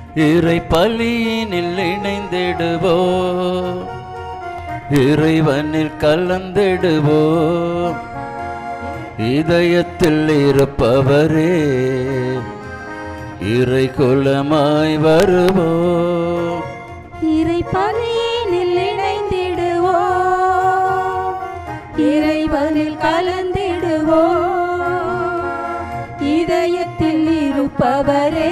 இறை பலியினில் இணைந்திடுவோ இறைவனில் கலந்திடுவோ இதயத்தில் இருப்பவரே இறை குலமாய் வருவோ இறை பலியினில் இணைந்திடுவோ இறைவனில் கலந்திடுவோ இதயத்தில் இருப்பவரே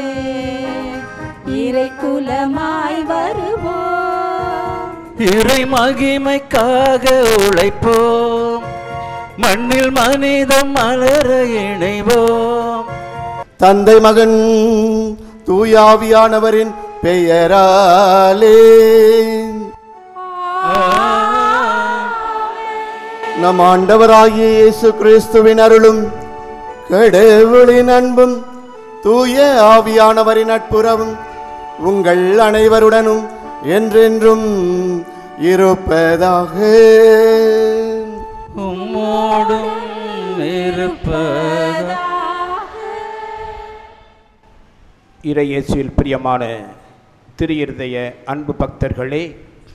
இறை குலமாய் வருவோ இறை மகிமைக்காக உழைப்போம் மண்ணில் மனிதம் மலர இணைவோம் தந்தை மகன் தூயாவியானவரின் பெயராலே நம் ஆண்டவராகிய இயேசு கிறிஸ்துவின் அருளும் கடவுளின் அன்பும் தூய ஆவியானவரின் நட்புறவும் உங்கள் அனைவருடனும் என்றென்றும் இருப்பதாக உம்மோடும் இருப்பதா இறையேசுவில் பிரியமான திரு இருதய அன்பு பக்தர்களே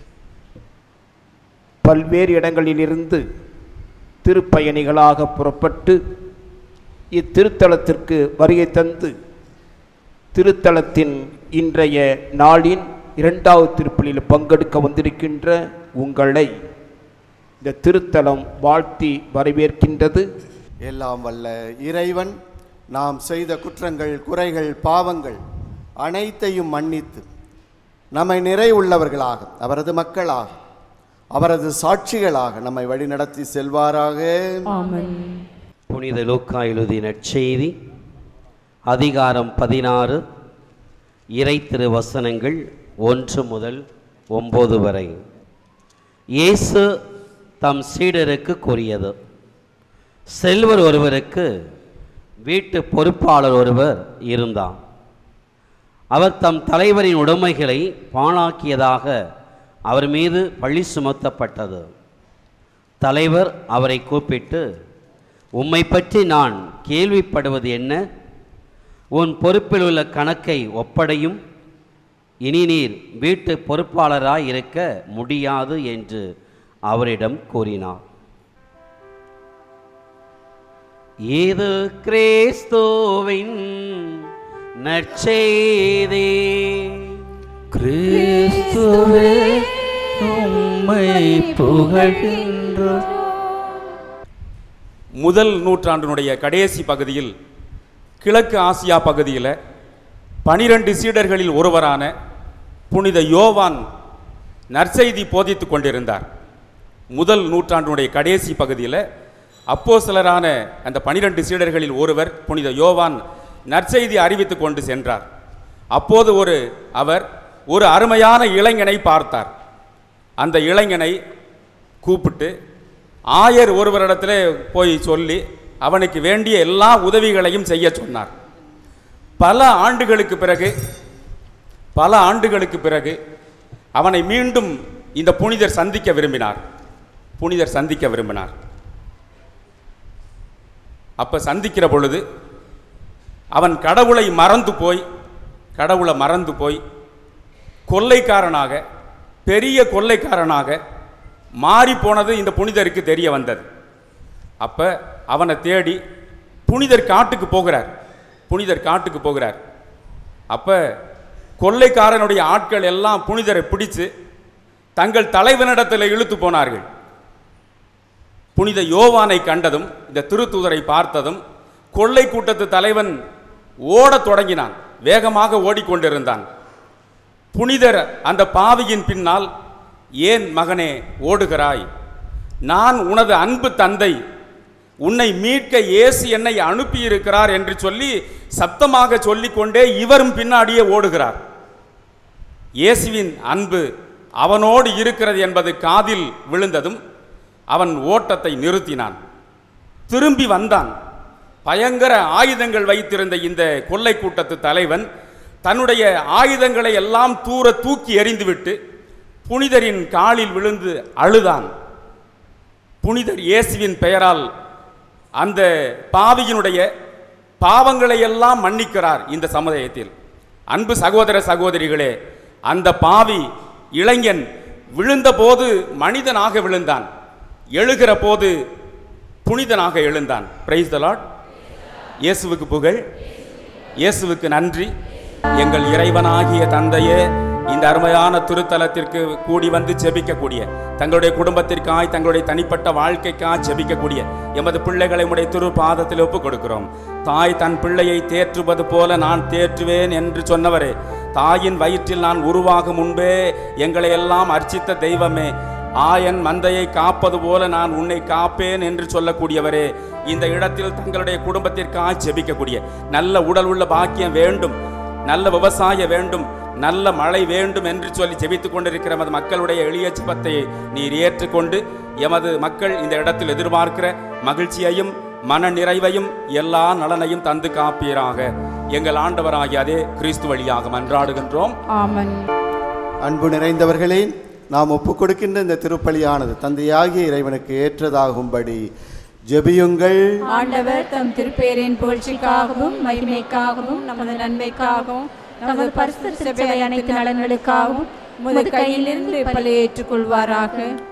பல்வேறு இடங்களிலிருந்து திருப்பயணிகளாக புறப்பட்டு இத்திருத்தலத்திற்கு வருகை தந்து திருத்தலத்தின் இன்றைய நாளின் இரண்டாவது திருப்பலியில் பங்கெடுக்க வந்திருக்கின்ற உங்களை இந்த திருத்தலம் வாழ்த்தி வரவேற்கின்றது எல்லாம் வல்ல இறைவன் நாம் செய்த குற்றங்கள் குறைகள் பாவங்கள் அனைத்தையும் மன்னித்து நம்மை நிறைவுள்ளவர்களாக அவரது மக்களாக அவரது சாட்சிகளாக நம்மை வழிநடத்தி செல்வாராக புனித லூக்கா எழுதிய நற்செய்தி அதிகாரம் பதினாறு இறை திருவசனங்கள் ஒன்று முதல் ஒன்பது வரை இயேசு தம் சீடருக்கு கூறியது செல்வர் ஒருவருக்கு வீட்டு பொறுப்பாளர் ஒருவர் இருந்தார் அவர் தம் தலைவரின் உடைமைகளை பாழாக்கியதாக அவர் மீது பழி சுமத்தப்பட்டது தலைவர் அவரை கூப்பிட்டு உம்மை பற்றி நான் கேள்விப்படுவது என்ன உன் பொறுப்பில் உள்ள கணக்கை ஒப்படையும் இனி நீர் வீட்டு பொறுப்பாளராய் இருக்க முடியாது என்று அவரிடம் கூறினார் இது கிறிஸ்துவின் நற்செய்தி கிறிஸ்துவே உம்மை புகழ்கின்றோம் முதல் நூற்றாண்டினுடைய கடைசி பகுதியில் கிழக்கு ஆசியா பகுதியில் பனிரெண்டு சீடர்களில் ஒருவரான புனித யோவான் நற்செய்தி போதித்துக் கொண்டிருந்தார் முதல் நூற்றாண்டினுடைய கடைசி பகுதியில் அப்போஸ்தலரான அந்த பனிரெண்டு சீடர்களில் ஒருவர் புனித யோவான் நற்செய்தி அறிவித்துக் கொண்டு சென்றார் அப்போது ஒரு அவர் ஒரு அருமையான இளைஞனை பார்த்தார் அந்த இளைஞனை கூப்பிட்டு ஆயர் ஒருவரிடத்தில் போய் சொல்லி அவனுக்கு வேண்டிய எல்லா உதவிகளையும் செய்ய சொன்னார் பல ஆண்டுகளுக்கு பிறகு பல ஆண்டுகளுக்கு பிறகு அவனை மீண்டும் இந்த புனிதர் சந்திக்க விரும்பினார் புனிதர் சந்திக்க விரும்பினார் அப்ப சந்திக்கிற பொழுது அவன் கடவுளை மறந்து போய் கடவுளை மறந்து போய் கொள்ளைக்காரனாக பெரிய கொள்ளைக்காரனாக மாறி போனது இந்த புனிதருக்கு தெரிய வந்தது அப்ப அவனை தேடி புனிதர் காட்டுக்கு போகிறார் புனிதர் காட்டுக்கு போகிறார் அப்ப கொள்ளைக்காரனுடைய ஆட்கள் எல்லாம் புனிதரை பிடிச்சு தங்கள் தலைவனிடத்தில் இழுத்து போனார்கள் புனித யோவானை கண்டதும் இந்த திருத்தூதரை பார்த்ததும் கொள்ளை கூட்டத்து தலைவன் ஓடத் தொடங்கினான் வேகமாக ஓடிக்கொண்டிருந்தான் புனிதர் அந்த பாவியின் பின்னால் ஏன் மகனே ஓடுகிறாய் நான் உனது அன்பு தந்தை உன்னை மீட்க இயேசு என்னை அனுப்பியிருக்கிறார் என்று சொல்லி சத்தமாக சொல்லிக்கொண்டே இவரும் பின்னாடியே ஓடுகிறார் இயேசுவின் அன்பு அவனோடு இருக்கிறது என்பது காதில் விழுந்ததும் அவன் ஓட்டத்தை நிறுத்தினான் திரும்பி வந்தான் பயங்கர ஆயுதங்கள் வைத்திருந்த இந்த கொள்ளை கூட்டத்து தலைவன் தன்னுடைய ஆயுதங்களை எல்லாம் தூர தூக்கி எறிந்துவிட்டு புனிதரின் காலில் விழுந்து அழுதான் புனிதர் இயேசுவின் பெயரால் அந்த பாவியினுடைய பாவங்களை எல்லாம் மன்னிக்கிறார் இந்த சமுதாயத்தில் அன்பு சகோதர சகோதரிகளே அந்த பாவி இளைஞன் விழுந்தபோது மனிதனாக விழுந்தான் எழுகிற போது புனிதனாக எழுந்தான் பிரைஸ் த லார்ட் இயேசுவுக்கு புகழ் இயேசுவுக்கு நன்றி எங்கள் இறைவனாகிய தந்தையே இந்த அருமையான திருத்தலத்திற்கு கூடி வந்து ஜெபிக்கக்கூடிய தங்களுடைய குடும்பத்திற்காய் தங்களுடைய தனிப்பட்ட வாழ்க்கைக்காய் ஜெபிக்கக்கூடிய எமது பிள்ளைகளை உடைய திரு பாதத்தில் ஒப்புக் கொடுக்கிறோம் தாய் தன் பிள்ளையை தேற்றுவது போல நான் தேற்றுவேன் என்று சொன்னவரே தாயின் வயிற்றில் நான் உருவாகும் முன்பே எங்களை எல்லாம் அர்ச்சித்த தெய்வமே ஆயன் மந்தையை காப்பது போல நான் உன்னை காப்பேன் என்று சொல்லக்கூடியவரே இந்த இடத்தில் தங்களுடைய குடும்பத்திற்காக ஜெபிக்கக்கூடிய நல்ல உடல் உள்ள பாக்கியம் வேண்டும் நல்ல விவசாயம் வேண்டும் நல்ல மழை வேண்டும் என்று சொல்லி ஜெபித்துக் கொண்டிருக்கிற எமது மக்களுடைய எளிய ஜெபத்தை நீர் ஏற்றுக்கொண்டு எமது மக்கள் இந்த இடத்தில் எதிர்பார்க்கிற மகிழ்ச்சியையும் மன நிறைவையும் எல்லா நலனையும் தந்து காப்பீராக எங்கள் ஆண்டவராகிய அதே கிறிஸ்து வழியாக மன்றாடுகின்றோம் ஆமன் அன்பு நிறைந்தவர்களே நாம் ஒப்புக் கொடுக்கின்ற இந்த திருப்பலியானது தந்தையாகிய இறைவனுக்கு ஏற்றதாகும்படி ஜெபியுங்கள் ஆண்டவர் தம் திருப்பேரின் புகழ்ச்சிக்காகவும் மகிமைக்காகவும் நமது நன்மைக்காகவும் நமது பரிசு சபை அனைத்து நலன்களுக்காகவும் உமது கையிலிருந்து பலி ஏற்றுக்கொள்வாராக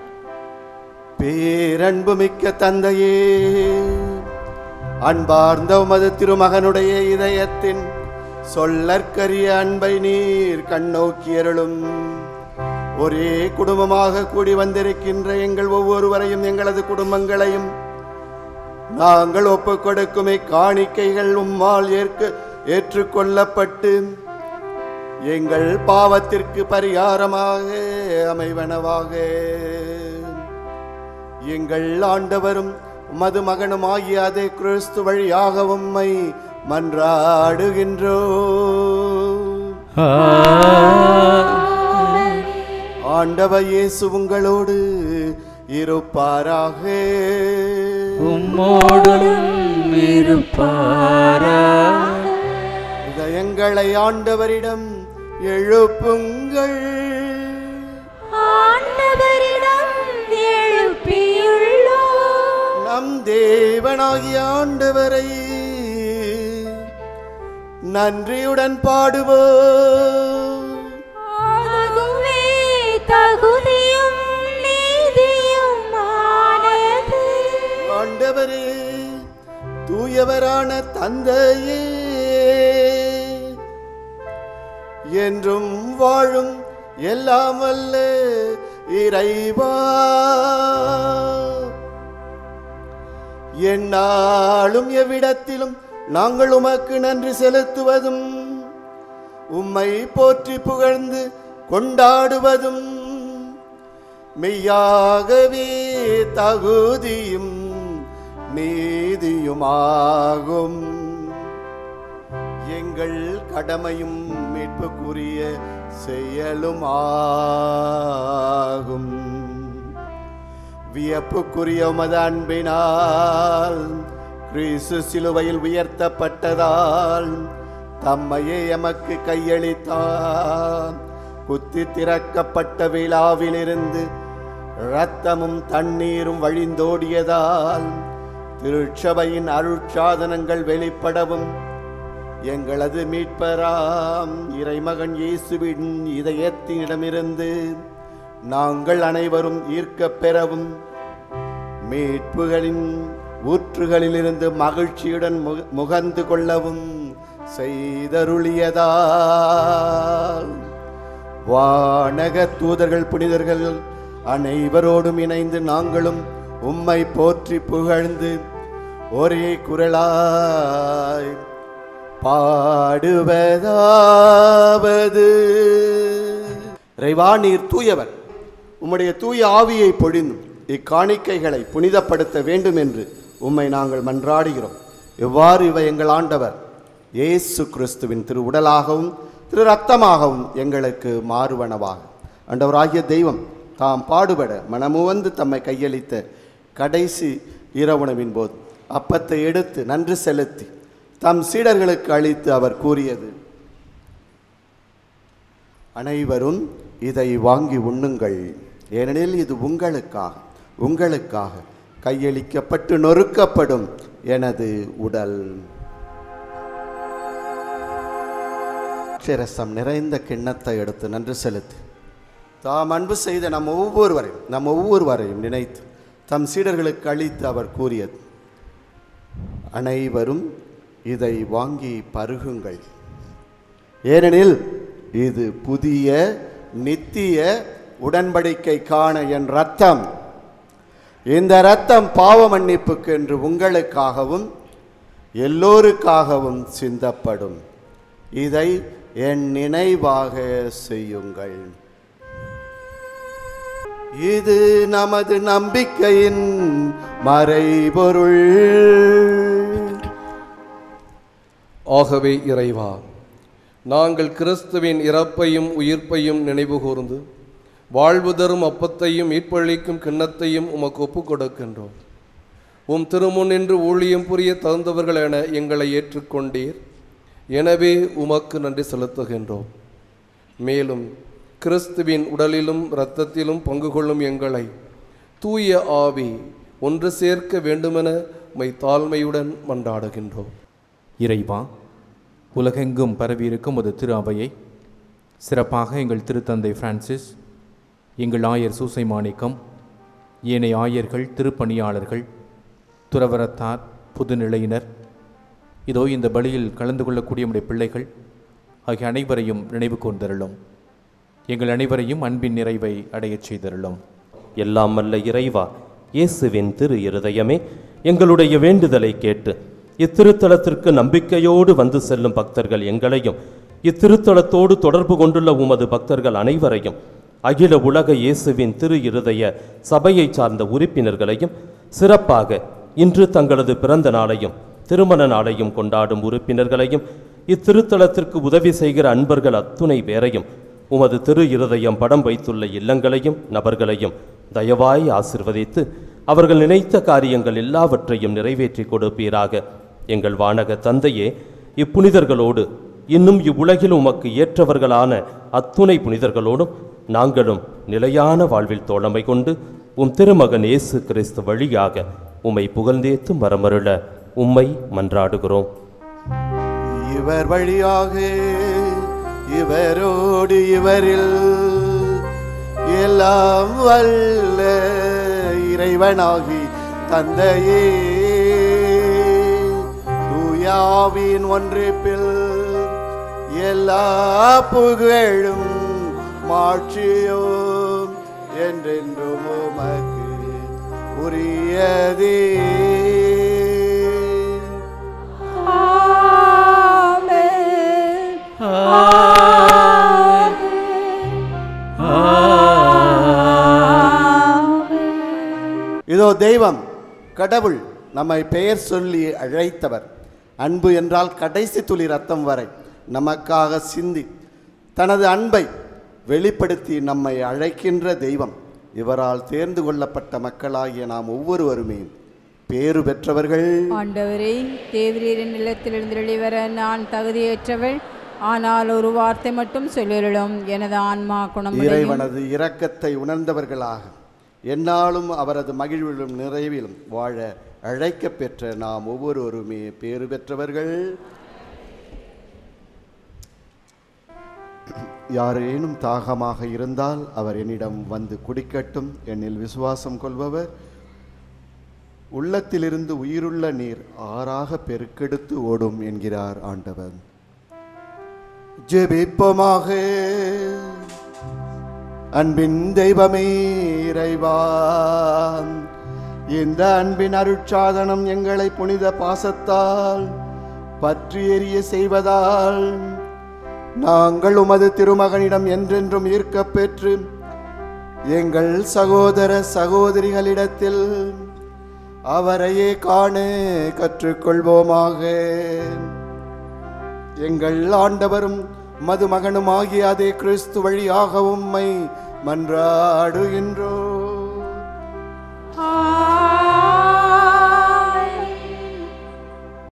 பேரன்புமிக்க தந்தையே அன்பார்ந்த உமது திருமகனுடைய இதயத்தின் சொல்லற்கரிய அன்பை நீர் கண்ணோக்கியருளும் ஒரே குடும்பமாக கூடி வந்திருக்கின்ற எங்கள் ஒவ்வொருவரையும் எங்களது குடும்பங்களையும் நாங்கள் ஒப்புக் கொடுக்கும் இக்காணிக்கைகள் உம்மால் ஏற்க ஏற்றுக்கொள்ளப்பட்டு எங்கள் பாவத்திற்கு பரிகாரமாக அமைவனவாக எங்கள் ஆண்டவரும் உமது மகனுமாகிய அதே கிறிஸ்து வழியாக உம்மை மன்றாடுகின்றோ ஆண்டவர் இயேசு உங்களோடு இருப்பாராக உம்மோடும் இருப்பாரா இதயங்களை ஆண்டவரிடம் எழுப்புங்கள் ஆண்டவரிடம் எழுப்பியுள்ளோம் நம் தேவனாகிய ஆண்டவரை நன்றியுடன் பாடுவோம் அதுவே தகுதியும் நீதியும் ஆனது ஆண்டவரே தூயவரான தந்தையே என்றும் வாழும் எல்லாம் வல்ல இறைவா எந்நாளும் எவ்விடத்திலும் நாங்கள் உமக்கு நன்றி செலுத்துவதும் உம்மை போற்றி புகழ்ந்து கொண்டாடுவதும் மெய்யாகவே தகுதியும் நீதியுமாகும் எங்கள் கடமையும் மீட்புக்குரிய செயலும் ஆகும் வியப்புக்குரிய உமது அன்பினால் கிறிஸ்து சிலுவையில் உயர்த்தப்பட்டதால் தம்மையே எமக்கு கையளித்தார் குத்தி திறக்கப்பட்ட விழாவிலிருந்து இரத்தமும் தண்ணீரும் வழிந்தோடியதால் திருச்சபையின் அருட்சாதனங்கள் வெளிப்படவும் எங்களது மீட்பராம் இறைமகன் இயேசுவின் இதயத்தினிடமிருந்து நாங்கள் அனைவரும் ஈர்க்கப் பெறவும் மீட்புகளின் ஊற்றுகளிலிருந்து மகிழ்ச்சியுடன் முக- முகந்து கொள்ளவும் செய்தருளியதால் வானக தூதர்கள் புனிதர்கள் அனைவரோடும் இணைந்து நாங்களும் உம்மை போற்றி புகழ்ந்து ஒரே குரலாய் பாடுவதாவது இறைவா நீர் தூயவர் உம்முடைய தூய ஆவியை பொழிந்தும் இக்காணிக்கைகளை புனிதப்படுத்த வேண்டும் என்று உம்மை நாங்கள் மன்றாடுகிறோம் எவ்வாறு இவை எங்கள் ஆண்டவர் இயேசு கிறிஸ்துவின் திரு உடலாகவும் திரு ரத்தமாகவும் எங்களுக்கு மாறுவனவாக ஆண்டவராகிய தெய்வம் தாம் பாடுபட மனமுவந்து தம்மை கையளித்த கடைசி இரவுணவின் போது அப்பத்தை எடுத்து நன்றி செலுத்தி தம் சீடர்களுக்கு அளித்து அவர் கூறியது அனைவரும் இதை வாங்கி உண்ணுங்கள் ஏனெனில் இது உங்களுக்காக உங்களுக்காக கையளிக்கப்பட்டு நொறுக்கப்படும் எனது உடல் திராட்சரசம் நிறைந்த கிண்ணத்தை எடுத்து நன்றி செலுத்தி தாம் அன்பு செய்த நம் ஒவ்வொருவரையும் நம் ஒவ்வொருவரையும் நினைத்து தம் சீடர்களுக்கு அளித்து அவர் கூறியது அனைவரும் இதை வாங்கி பருகுங்கள் ஏனெனில் இது புதிய நித்திய உடன்படிக்கைக்கான என் ரத்தம் இந்த ரத்தம் பாவ மன்னிப்புக்கு என்று உங்களுக்காகவும் எல்லோருக்காகவும் சிந்தப்படும் இதை என் நினைவாக செய்யுங்கள் இது நமது நம்பிக்கையின் மறைபொருள் ஆகவே இறைவா நாங்கள் கிறிஸ்துவின் இறப்பையும் உயிர்ப்பையும் நினைவு கூர்ந்து வாழ்வு தரும் அப்பத்தையும் மீட்பளிக்கும் கிண்ணத்தையும் உமக்கு ஒப்புக் கொடுக்கின்றோம் உம் திருமுன் நின்று ஊழியம் புரிய தகுந்தவர்கள் என எங்களை ஏற்றுக்கொண்டீர் எனவே உமக்கு நன்றி செலுத்துகின்றோம் மேலும் கிறிஸ்துவின் உடலிலும் இரத்தத்திலும் பங்கு கொள்ளும் எங்களை தூய ஆவி ஒன்று சேர்க்க வேண்டுமென மை தாழ்மையுடன் மன்றாடுகின்றோம் இறைவா உலகெங்கும் பரவியிருக்கும் ஒரு திரு அவையை சிறப்பாக எங்கள் திருத்தந்தை பிரான்சிஸ் எங்கள் ஆயர் சூசை மாணிக்கம் ஏனைய ஆயர்கள் திருப்பணியாளர்கள் துறவரத்தார் புதுநிலையினர் இதோ இந்த பலியில் கலந்து கொள்ளக்கூடிய நம்முடைய பிள்ளைகள் ஆகிய அனைவரையும் நினைவு கூர்ந்தருளும் எங்கள் அனைவரையும் அன்பின் நிறைவை அடையச் செய்தருளும் எல்லாம் வல்ல இறைவா இயேசுவின் திரு இருதயமே எங்களுடைய வேண்டுதலை கேட்டு இத்திருத்தலத்திற்கு நம்பிக்கையோடு வந்து செல்லும் பக்தர்கள் எங்களையும் இத்திருத்தலத்தோடு தொடர்பு கொண்டுள்ள உமது பக்தர்கள் அனைவரையும் அகில உலக இயேசுவின் திரு இருதய சபையைச் சார்ந்த உறுப்பினர்களையும் சிறப்பாக இன்று தங்களது பிறந்த நாளையும் திருமண நாளையும் கொண்டாடும் உறுப்பினர்களையும் இத்திருத்தலத்திற்கு உதவி செய்கிற அன்பர்கள் அத்துணை பேரையும் உமது திரு இருதயம் படம் வைத்துள்ள இல்லங்களையும் நபர்களையும் தயவாய் ஆசிர்வதித்து அவர்கள் நினைத்த காரியங்கள் எல்லாவற்றையும் நிறைவேற்றி கொடுப்பீராக எங்கள் வானக தந்தையே இப்புனிதர்களோடு இன்னும் இவ்வுலகில் உமக்கு ஏற்றவர்களான அத்துணை புனிதர்களோடும் நாங்களும் நிலையான வாழ்வில் தோழமை கொண்டு உம் திருமகன் இயேசு கிறிஸ்து வழியாக உம்மை புகழ்ந்தேத்து மரமருள உம்மை மன்றாடுகிறோம் இவர் வழியாக இவரோடு இவரில் எல்லாம் வல்ல இறைவனாகி தந்தையே தூயாவின் ஒன்றிப்பில் எல்லா புகழும் மாட்சியும் என்றென்றும் உமக்கு உரியதே இதோ தெய்வம் கடவுள் நம்மை பெயர் சொல்லி அழைத்தவர் அன்பு என்றால் கடைசி துளி ரத்தம் வரை நமக்காக சிந்தி தனது அன்பை வெளிப்படுத்தி நம்மை அழைக்கின்ற தெய்வம் இவரால் தேர்ந்து கொள்ளப்பட்ட மக்களாகிய நாம் ஒவ்வொருவருமே பேறு பெற்றவர்கள் ஆண்டவரே தேவரீரின் நிலத்திலிருந்து வெளிவர நான் தகுதியற்றவள் ஆனால் ஒரு வார்த்தை மட்டும் சொல்லிருளும் எனது ஆன்மா குணம் இறைவனது இரக்கத்தை உணர்ந்தவர்களாக எந்நாளும் அவரது மகிழ்விலும் நிறைவிலும் வாழ அழைக்கப் பெற்ற நாம் ஒவ்வொருவருமே பேறு பெற்றவர்கள் யாரேனும் தாகமாக இருந்தால் அவர் என்னிடம் வந்து குடிக்கட்டும் என்னில் விசுவாசம் கொள்பவர் உள்ளத்திலிருந்து உயிருள்ள நீர் ஆறாக பெருக்கெடுத்து ஓடும் என்கிறார் ஆண்டவர் ஜெபிப்போமாக அன்பின் தெய்வமே இறைவா இந்த அன்பின் அருட்சாதனம் எங்களை புனித பாசத்தால் பற்றி எரிய செய்வதால் நாங்கள் உமது திருமகனிடம் என்றென்றும் ஈர்க்கப் பெற்று எங்கள் சகோதர சகோதரிகளிடத்தில் அவரையே காண கற்றுக்கொள்வோமாக எங்கள் ஆண்டவரும் மதுமகனும் ஆகிய அதே கிறிஸ்து வழியாக உம்மை மன்றாடுகின்றோம்